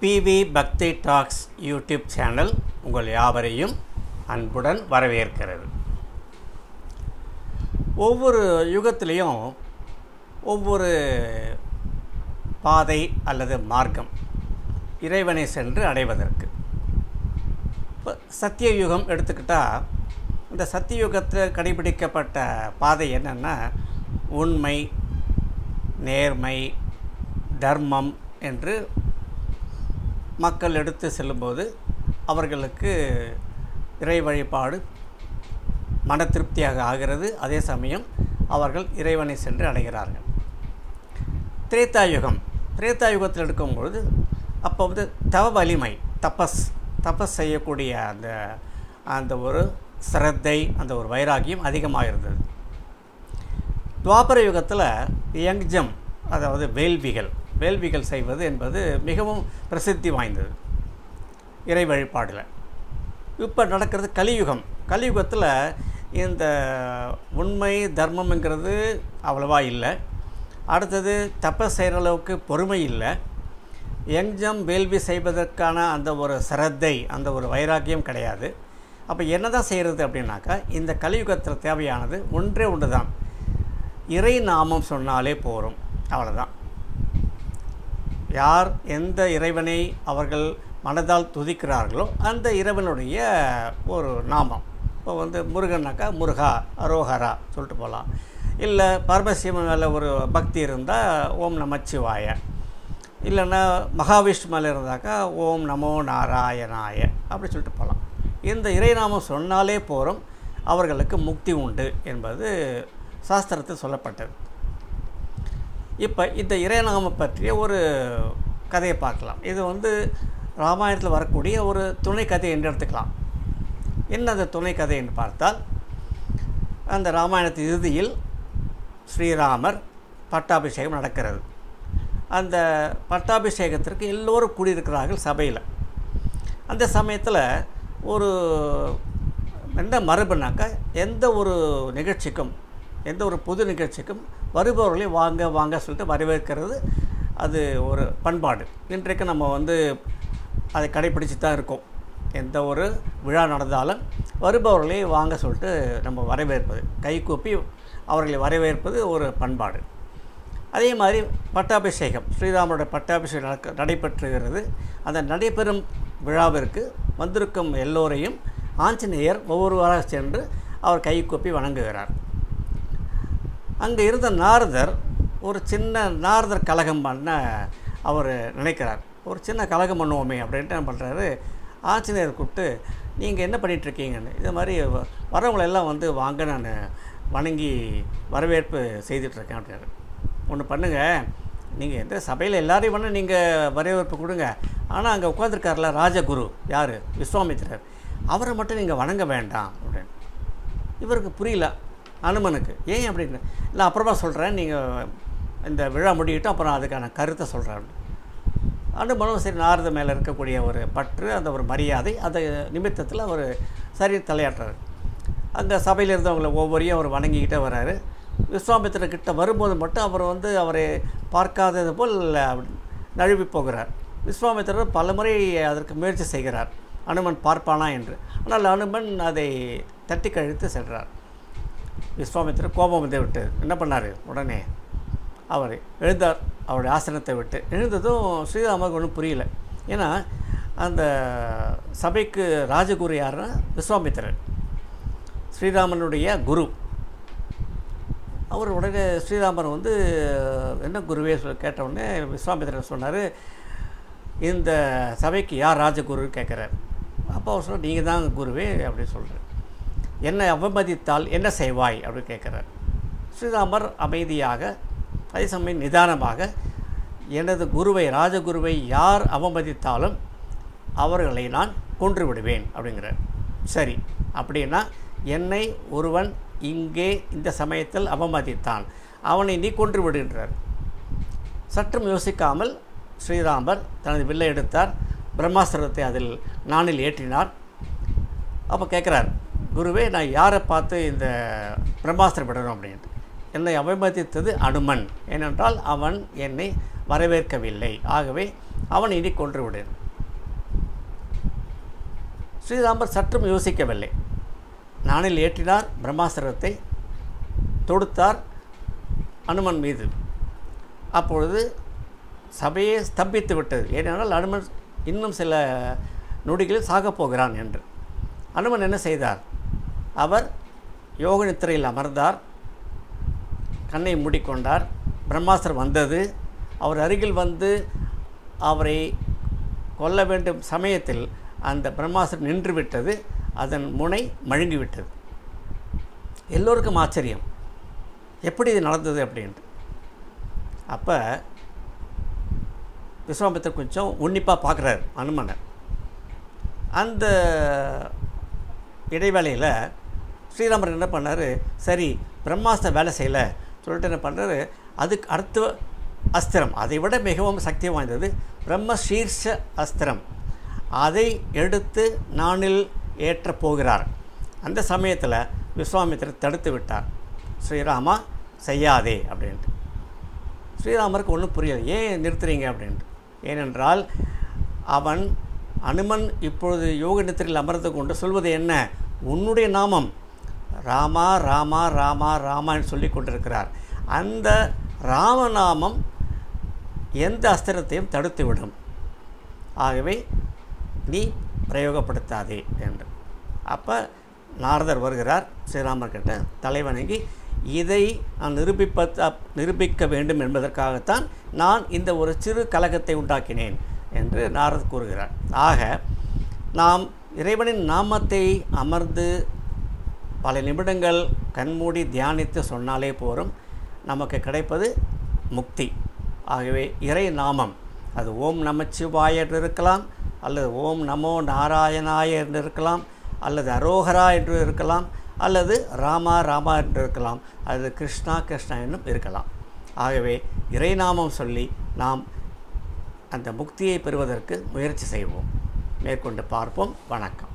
PV பக்தி tax YouTube channel உங்கள் யாவரையும் அன்புடன் வரவேற்கிறது ஒவ்வொரு யுகத்திலையும் ஒவ்வொரு பாதை அல்லது மார்க்கம் இறைவனை சென்று அடைவதற்கு இப்போ சத்திய யுகம் எடுத்துக்கிட்டால் இந்த சத்தியுகத்தில் கடைபிடிக்கப்பட்ட பாதை என்னென்னா உண்மை நேர்மை தர்மம் என்று மக்கள் எடுத்து செல்லும்போது அவர்களுக்கு இறை வழிபாடு மன திருப்தியாக ஆகிறது அதே சமயம் அவர்கள் இறைவனை சென்று அடைகிறார்கள் திரேத்தாயுகம் திரேத்தாயுகத்தில் எடுக்கும்பொழுது அப்போ வந்து தவ வலிமை தபஸ் தபஸ் செய்யக்கூடிய அந்த அந்த ஒரு சிரத்தை அந்த ஒரு வைராகியம் அதிகமாக இருந்தது துவாபர யுகத்தில் யங்ஜம் அதாவது வேள்விகள் வேள்விகள் செய்வது என்பது மிகவும் பிரசித்தி வாய்ந்தது இறை வழிபாடில் இப்போ நடக்கிறது கலியுகம் கலியுகத்தில் இந்த உண்மை தர்மம்ங்கிறது அவ்வளவா இல்லை அடுத்தது தப்பஸ் செய்கிற அளவுக்கு பொறுமை இல்லை யங்ஜம் வேள்வி செய்வதற்கான அந்த ஒரு சிரத்தை அந்த ஒரு வைராக்கியம் கிடையாது அப்போ என்ன தான் செய்கிறது அப்படின்னாக்கா இந்த கலியுகத்தில் தேவையானது ஒன்றே ஒன்று தான் இறை நாமம் சொன்னாலே போகும் அவ்வளோதான் யார் எந்த இறைவனை அவர்கள் மனதால் துதிக்கிறார்களோ அந்த இறைவனுடைய ஒரு நாமம் இப்போ வந்து முருகன்னாக்கா முருகா அரோஹரா சொல்லிட்டு போகலாம் இல்லை பரமசிவன் மேலே ஒரு பக்தி இருந்தால் ஓம் நமச்சிவாய இல்லைன்னா மகாவிஷ்ணு மேலே இருந்தாக்கா ஓம் நமோ நாராயணாய அப்படி சொல்லிட்டு போகலாம் இந்த இறைநாமம் சொன்னாலே போகிறோம் அவர்களுக்கு முக்தி உண்டு என்பது சாஸ்திரத்தில் சொல்லப்பட்டது இப்போ இந்த இறைநாமம் பற்றிய ஒரு கதையை பார்க்கலாம் இது வந்து ராமாயணத்தில் வரக்கூடிய ஒரு துணை கதை என்று எடுத்துக்கலாம் என்ன அந்த துணை கதை என்று பார்த்தால் அந்த ராமாயணத்து இறுதியில் ஸ்ரீராமர் பட்டாபிஷேகம் நடக்கிறது அந்த பட்டாபிஷேகத்திற்கு எல்லோரும் கூடியிருக்கிறார்கள் சபையில் அந்த சமயத்தில் ஒரு என்ன மரபுனாக்கா எந்த ஒரு நிகழ்ச்சிக்கும் எந்த ஒரு புது நிகழ்ச்சிக்கும் வருபவர்களை வாங்க வாங்க சொல்லிட்டு வரவேற்கிறது அது ஒரு பண்பாடு இன்றைக்கு நம்ம வந்து அதை கடைப்பிடிச்சு தான் இருக்கோம் எந்த ஒரு விழா நடந்தாலும் வருபவர்களை வாங்க சொல்லிட்டு நம்ம வரவேற்பது கைகூப்பி அவர்களை வரவேற்பது ஒரு பண்பாடு அதே மாதிரி பட்டாபிஷேகம் ஸ்ரீராமருடைய பட்டாபிஷேகம் நடக்க நடைபெற்றுகிறது அந்த நடைபெறும் விழாவிற்கு வந்திருக்கும் எல்லோரையும் ஆஞ்சநேயர் ஒவ்வொருவராக சென்று அவர் கைகூப்பி வணங்குகிறார் அங்கே இருந்த நாரதர் ஒரு சின்ன நாரதர் கழகம் பண்ண அவர் நினைக்கிறார் ஒரு சின்ன கழகம் பண்ணுவோமே அப்படின்ட்டு என்ன பண்ணுறாரு ஆஞ்சநேயர் கூப்பிட்டு நீங்கள் என்ன பண்ணிகிட்ருக்கீங்கன்னு இது மாதிரி வரவங்களெல்லாம் வந்து வாங்க நான் வணங்கி வரவேற்பு செய்துட்ருக்கேன் அப்படின்னாரு ஒன்று பண்ணுங்கள் நீங்கள் எந்த சபையில் எல்லாரையும் வேணால் நீங்கள் வரவேற்பு கொடுங்க ஆனால் அங்கே உட்காந்துருக்கார்ல ராஜகுரு யார் விஸ்வாமித்திரர் அவரை மட்டும் நீங்கள் வணங்க வேண்டாம் அப்படின்னு இவருக்கு புரியல அனுமனுக்கு ஏன் அப்படின்னு இல்லை அப்புறமா சொல்கிறேன் நீங்கள் இந்த விழா முடியிட்டு அப்புறம் அதுக்கான கருத்தை சொல்கிறேன் அனுமனும் சரி நாரத மேலே இருக்கக்கூடிய ஒரு பற்று அந்த ஒரு மரியாதை அந்த நிமித்தத்தில் அவர் சரி தலையாட்டுறாரு அங்கே சபையில் இருந்தவங்களை ஒவ்வொரையும் அவர் வணங்கிக்கிட்டே வர்றாரு விஸ்வாமித்திரக்கிட்ட வரும்போது மட்டும் அவர் வந்து அவரை பார்க்காதது போல் நழுவி போகிறார் விஸ்வாமித்திரர் பலமுறை அதற்கு முயற்சி செய்கிறார் அனுமன் பார்ப்பானா என்று ஆனால் அனுமன் அதை தட்டி கழித்து சென்றார் விஸ்வாமித்திரர் கோபம் வந்து விட்டு என்ன பண்ணார் உடனே அவர் எழுந்தார் அவருடைய ஆசனத்தை விட்டு எழுந்ததும் ஸ்ரீராமருக்கு ஒன்றும் புரியல ஏன்னா அந்த சபைக்கு ராஜகுரு யாருன்னா விஸ்வாமித்திரர் ஸ்ரீராமனுடைய குரு அவர் உடனே ஸ்ரீராமர் வந்து என்ன குருவே கேட்ட உடனே விஸ்வாமித்திரர் சொன்னார் இந்த சபைக்கு யார் ராஜகுரு கேட்குறார் அப்போ அவர் சொல்ல நீங்கள் தான் குருவே அப்படின்னு சொல்கிறார் என்னை அவமதித்தால் என்ன செய்வாய் அப்படின்னு கேட்குறார் ஸ்ரீராமர் அமைதியாக அதே சமயம் நிதானமாக எனது குருவை ராஜகுருவை யார் அவமதித்தாலும் அவர்களை நான் கொன்று விடுவேன் அப்படிங்கிறார் சரி அப்படின்னா என்னை ஒருவன் இங்கே இந்த சமயத்தில் அவமதித்தான் அவனை நீ கொன்று விடுகின்றார் சற்றும் யோசிக்காமல் ஸ்ரீராமர் தனது வில்லை எடுத்தார் பிரம்மாஸ்திரத்தை அதில் நானில் ஏற்றினார் அப்போ கேட்குறார் குருவே நான் யாரை பார்த்து இந்த பிரம்மாஸ்திரம் விடணும் அப்படின்ட்டு என்னை அவமதித்தது அனுமன் ஏனென்றால் அவன் என்னை வரவேற்கவில்லை ஆகவே அவன் இனி கொன்று விடு ஸ்ரீராமர் சற்றும் யோசிக்கவில்லை நானில் ஏற்றினார் பிரம்மாஸ்திரத்தை தொடுத்தார் அனுமன் மீது அப்பொழுது சபையே ஸ்தம்பித்து விட்டது ஏனென்றால் அனுமன் இன்னும் சில நொடிகளில் சாகப் போகிறான் என்று அனுமன் என்ன செய்தார் அவர் யோக நித்திரையில் அமர்ந்தார் கண்ணை மூடிக்கொண்டார் பிரம்மாஸ்திரம் வந்தது அவர் அருகில் வந்து அவரை கொல்ல வேண்டும் சமயத்தில் அந்த பிரம்மாஸ்திரம் நின்றுவிட்டது அதன் முனை மழுங்கிவிட்டது எல்லோருக்கும் ஆச்சரியம் எப்படி இது நடந்தது அப்படின்ட்டு அப்போ விஸ்வாமித்தர் கொஞ்சம் உன்னிப்பாக பார்க்குறாரு அனுமனை அந்த இடைவேளையில் ஸ்ரீராமர் என்ன பண்ணார் சரி பிரம்மாஸ்திர வேலை செய்யலை சொல்லிட்டு என்ன பண்ணுறாரு அதுக்கு அடுத்த அஸ்திரம் அதை விட மிகவும் சக்தி வாய்ந்தது பிரம்மசீர்ஷ அஸ்திரம் அதை எடுத்து நானில் ஏற்றப் போகிறார் அந்த சமயத்தில் விஸ்வாமித்திரர் தடுத்து விட்டார் ஸ்ரீராமா செய்யாதே அப்படின்ட்டு ஸ்ரீராமருக்கு ஒன்றும் புரியல ஏன் நிறுத்துறீங்க அப்படின்ட்டு ஏனென்றால் அவன் அனுமன் இப்பொழுது யோக நித்திரையில் அமர்ந்து கொண்டு சொல்வது என்ன உன்னுடைய நாமம் ராமா ராமா ராமா ராமான்னு சொல்லி கொண்டிருக்கிறார் அந்த ராமநாமம் எந்த அஸ்திரத்தையும் தடுத்துவிடும் ஆகவே நீ பிரயோகப்படுத்தாதே என்று அப்போ நாரதர் வருகிறார் ஸ்ரீராமர் கிட்ட தலைவணங்கி இதை நான் நிரூபிப்ப நிரூபிக்க வேண்டும் என்பதற்காகத்தான் நான் இந்த ஒரு சிறு கலகத்தை உண்டாக்கினேன் என்று நாரதர் கூறுகிறார் ஆக நாம் இறைவனின் நாமத்தை அமர்ந்து பல நிமிடங்கள் கண்மூடி தியானித்து சொன்னாலே போரும் நமக்கு கிடைப்பது முக்தி ஆகவே இறை நாமம் அது ஓம் நமச்சிவாய என்று இருக்கலாம் அல்லது ஓம் நமோ நாராயணாய என்று இருக்கலாம் அல்லது அரோகரா என்று இருக்கலாம் அல்லது ராமா ராமா என்று இருக்கலாம் அல்லது கிருஷ்ணா கிருஷ்ணா என்றும் இருக்கலாம் ஆகவே இறைநாமம் சொல்லி நாம் அந்த முக்தியை பெறுவதற்கு முயற்சி செய்வோம் மேற்கொண்டு பார்ப்போம் வணக்கம்